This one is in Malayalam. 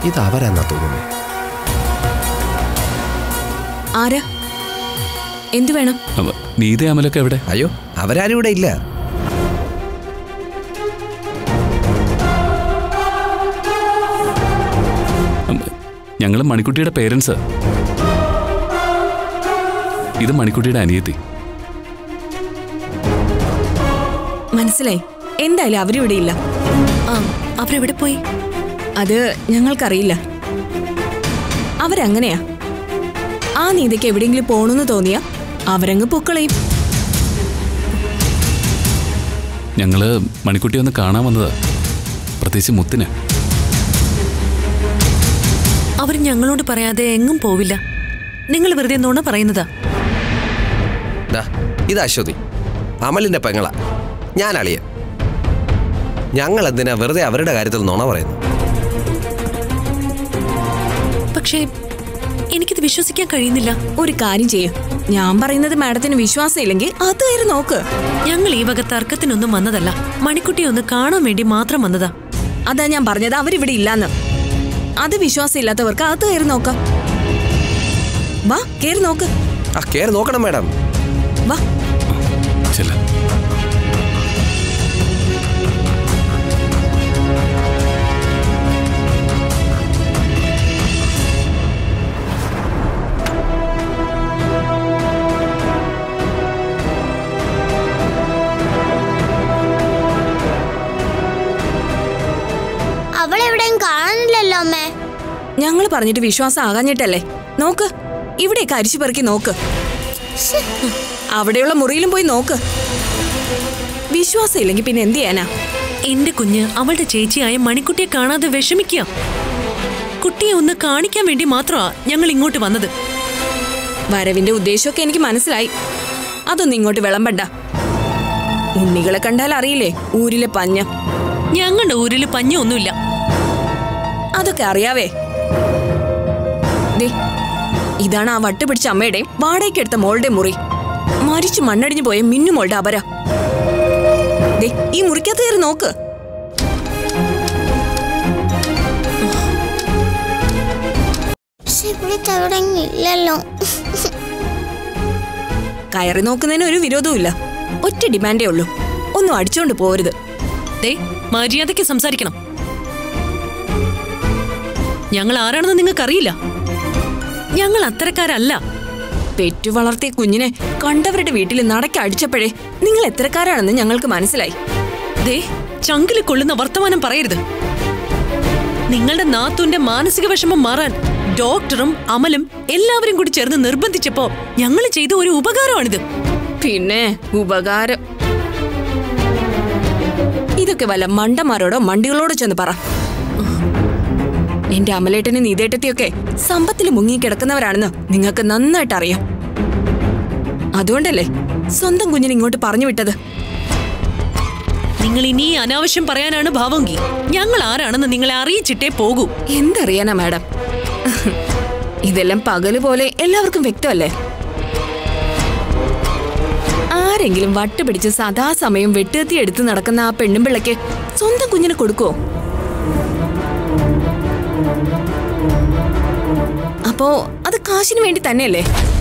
ഇത് അവരാന്നാ തോന്നുന്നേ ആരാ എന്തു വേണം അവ- നീത അമലൊക്കെ എവിടെ അയ്യോ അവരാരും ഇവിടെ ഇല്ല ഞങ്ങൾ മണിക്കുട്ടിയുടെ പേരൻസ് ഇത് മണിക്കുട്ടിയുടെ അനിയത്തി മനസ്സിലായി എന്തായാലും അവരിവിടെ ഇല്ല ആ അവരെവിടെ പോയി അത് ഞങ്ങൾക്കറിയില്ല അവരങ്ങനെയാ ആ നീതിക്ക് എവിടെയെങ്കിലും പോണെന്ന് തോന്നിയാ അവരങ്ങ് പൊക്കളയും ഞങ്ങള് മണിക്കുട്ടി ഒന്ന് കാണാൻ വന്നതാ പ്രത്യേകിച്ച് മുത്തിന് അവർ ഞങ്ങളോട് പറയാതെ എങ്ങും പോവില്ല നിങ്ങൾ വെറുതെ നുണ പറയുന്നതാ ദാ ഇത് അശ്വതി അമലിന്റെ പെങ്ങളാ ഞാൻ അളിയൻ ഞങ്ങൾ എന്തിനാ വെറുതെ അവരുടെ കാര്യത്തിൽ നുണ പറയുന്നു പക്ഷേ എനിക്കിത് വിശ്വസിക്കാൻ കഴിയുന്നില്ല ഒരു കാര്യം ചെയ്യും ഞാൻ പറയുന്നത് മാഡത്തിന് വിശ്വാസമില്ലെങ്കിൽ അത് കയറി നോക്ക് ഞങ്ങൾ ഈ വക തർക്കത്തിനൊന്നും വന്നതല്ല മണിക്കുട്ടിയെ ഒന്ന് കാണാൻ വേണ്ടി മാത്രം വന്നതാ അതാ ഞാൻ പറഞ്ഞത് അവരിവിടെ ഇല്ലാന്ന് അത് വിശ്വാസമില്ലാത്തവർക്ക് അത് കയറി നോക്കാം വാ കയറി നോക്ക് ആ കയറി നോക്കണം മാഡം വാ ചെല്ല അവളെവിടെയും കാണുന്നില്ലല്ലോ അമ്മേ ഞങ്ങൾ പറഞ്ഞിട്ട് വിശ്വാസം ആകാഞ്ഞിട്ടല്ലേ നോക്ക് ഇവിടെയൊക്കെ അരിച്ചു പെറുക്കി നോക്ക് അവിടെയുള്ള മുറിയിലും പോയി നോക്ക് വിശ്വാസം ഇല്ലെങ്കിൽ പിന്നെ എന്ത് ചെയ്യാനാ എന്റെ കുഞ്ഞ് അവളുടെ ചേച്ചിയായ മണിക്കുട്ടിയെ കാണാതെ വിഷമിക്കുക കുട്ടിയെ ഒന്ന് കാണിക്കാൻ വേണ്ടി മാത്രമാ ഞങ്ങൾ ഇങ്ങോട്ട് വന്നത് വരവിന്റെ ഉദ്ദേശമൊക്കെ എനിക്ക് മനസ്സിലായി അതൊന്നും ഇങ്ങോട്ട് വിളമ്പണ്ട ഉണ്ണികളെ കണ്ടാൽ അറിയില്ലേ ഊരിലെ പഞ്ഞ ഞങ്ങളുടെ ഊരിൽ പഞ്ഞൊന്നുമില്ല അതൊക്കെ അറിയാവേ ദേ ഇതാണ് ആ വട്ട് പിടിച്ച അമ്മയുടെയും വാടകയ്ക്കെടുത്ത മോളുടെ മുറി മരിച്ചു മണ്ണടിഞ്ഞു പോയ മിന്നു മോളുടെ അപര ദേ ഈ മുറിക്കകത്ത് കയറി നോക്ക് പക്ഷെ ഇവിടെ തുടങ്ങിയില്ലല്ലോ കയറി നോക്കുന്നതിന് ഒരു വിരോധവും ഇല്ല ഒറ്റ ഡിമാൻഡേ ഉള്ളൂ ഒന്നും അടിച്ചോണ്ട് പോരുത് ദേ മര്യാദയ്ക്ക് സംസാരിക്കണം ഞങ്ങൾ ആരാണെന്ന് നിങ്ങൾക്കറിയില്ല ഞങ്ങൾ അത്തരക്കാരല്ല പെറ്റു വളർത്തിയ കുഞ്ഞിനെ കണ്ടവരുടെ വീട്ടിൽ നടക്കി അടിച്ചപ്പോഴേ നിങ്ങൾ എത്രക്കാരാണെന്ന് ഞങ്ങൾക്ക് മനസ്സിലായി ദേ ചങ്കില് കൊള്ളുന്ന വർത്തമാനം പറയരുത് നിങ്ങളുടെ നാത്തുന്റെ മാനസിക വിഷമം മാറാൻ ഡോക്ടറും അമലും എല്ലാവരും കൂടി ചേർന്ന് നിർബന്ധിച്ചപ്പോ ഞങ്ങൾ ചെയ്ത ഒരു ഉപകാരമാണിത് പിന്നെ ഉപകാരം ഇതൊക്കെ വല്ല മണ്ടന്മാരോടോ മണ്ടികളോടോ ചെന്ന് പറ എന്റെ അമലേട്ടനും നീതേട്ടത്തിയൊക്കെ സമ്പത്തിൽ മുങ്ങിക്കിടക്കുന്നവരാണെന്ന് നിങ്ങൾക്ക് നന്നായിട്ട് അറിയാം അതുകൊണ്ടല്ലേ സ്വന്തം കുഞ്ഞിനെ ഇങ്ങോട്ട് പറഞ്ഞു വിട്ടത് നിങ്ങൾ ഇനി അനാവശ്യം പറയാനാണ് ഭാവങ്കി ഞങ്ങൾ ആരാണെന്ന് നിങ്ങളെ അറിയിച്ചിട്ടേ പോകൂ എന്തറിയാനാ മാഡം ഇതെല്ലാം പകല് പോലെ എല്ലാവർക്കും വ്യക്തമല്ലേ ആരെങ്കിലും വട്ടുപിടിച്ച് സദാസമയം വെട്ടുകത്തി എടുത്ത് നടക്കുന്ന ആ പെണ്ണും പിള്ളയ്ക്ക് സ്വന്തം കുഞ്ഞിനെ കൊടുക്കുവോ അപ്പോ അത് കാശിന് വേണ്ടി തന്നെയല്ലേ